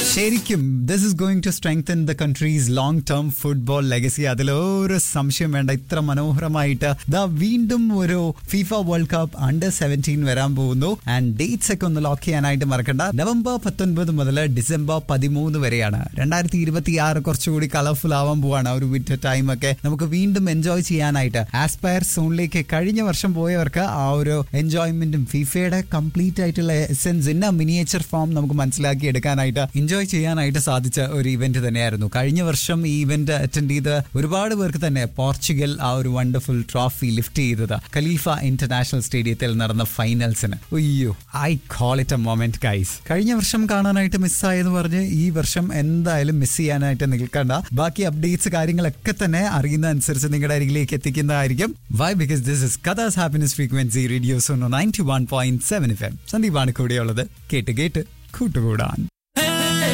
ശരിക്കും this is going to strengthen the countries long term football legacy അതിൽ ഒരു സംശയം വേണ്ട ഇത്ര മനോഹരമായിട്ട് ദാ വീണ്ടും ഒരു FIFA world cup under seventeen വരാൻ പോകുന്നു ആൻഡ് ഡേറ്റ്സ് ഒക്കെ ഒന്ന് ലോക്ക് ചെയ്യാനായിട്ട് മറക്കണ്ട നവംബർ പത്തൊൻപത് മുതൽ ഡിസംബർ പതിമൂന്ന് വരെയാണ് രണ്ടായിരത്തി ഇരുപത്തി ആറ് കുറച്ചുകൂടി കളർഫുൾ ആവാൻ പോവാണ് ആ ഒരു വിന്റർ ടൈം ഒക്കെ നമുക്ക് വീണ്ടും എൻജോയ് ചെയ്യാനായിട്ട് ആസ്പയർ സോണിലേക്ക് കഴിഞ്ഞ വർഷം പോയവർക്ക് ആ ഒരു എൻജോയ്മെന്റും ഫിഫയുടെ കംപ്ലീറ്റ് ആയിട്ടുള്ള എസെൻസ് ഇന്ന മിനിയേച്ചർ ഫോം നമുക്ക് മനസ്സിലാക്കി എടുക്കാനായിട്ട് എൻജോയ് ചെയ്യാനായിട്ട് സാധിച്ച ഒരു ഇവന്റ് തന്നെയായിരുന്നു കഴിഞ്ഞ വർഷം ഈ ഇവന്റ് അറ്റൻഡ് ചെയ്ത് ഒരുപാട് പേർക്ക് തന്നെ പോർച്ചുഗൽ ആ ഒരു വണ്ടർഫുൾ ട്രോഫി ലിഫ്റ്റ് ചെയ്തത് ഖലീഫ ഇന്റർനാഷണൽ സ്റ്റേഡിയത്തിൽ നടന്ന ഫൈനൽസിന് അയ്യോ I call it a moment guys കഴിഞ്ഞ വർഷം കാണാനായിട്ട് മിസ്സായെന്ന് പറഞ്ഞ് ഈ വർഷം എന്തായാലും മിസ് ചെയ്യാനായിട്ട് നിൽക്കണ്ട ബാക്കി അപ്ഡേറ്റ്സ് കാര്യങ്ങളൊക്കെ തന്നെ അറിയുന്ന അനുസരിച്ച് നിങ്ങളുടെ അരികിലേക്ക് എത്തിക്കുന്നതായിരിക്കും why because this is Kathas happiness frequency radio Sono ninety one point seven F M സന്ദീപാണ് കൂടെയുള്ളത് കേട്ട് കേട്ട് കൂട്ടുകൂടാൻ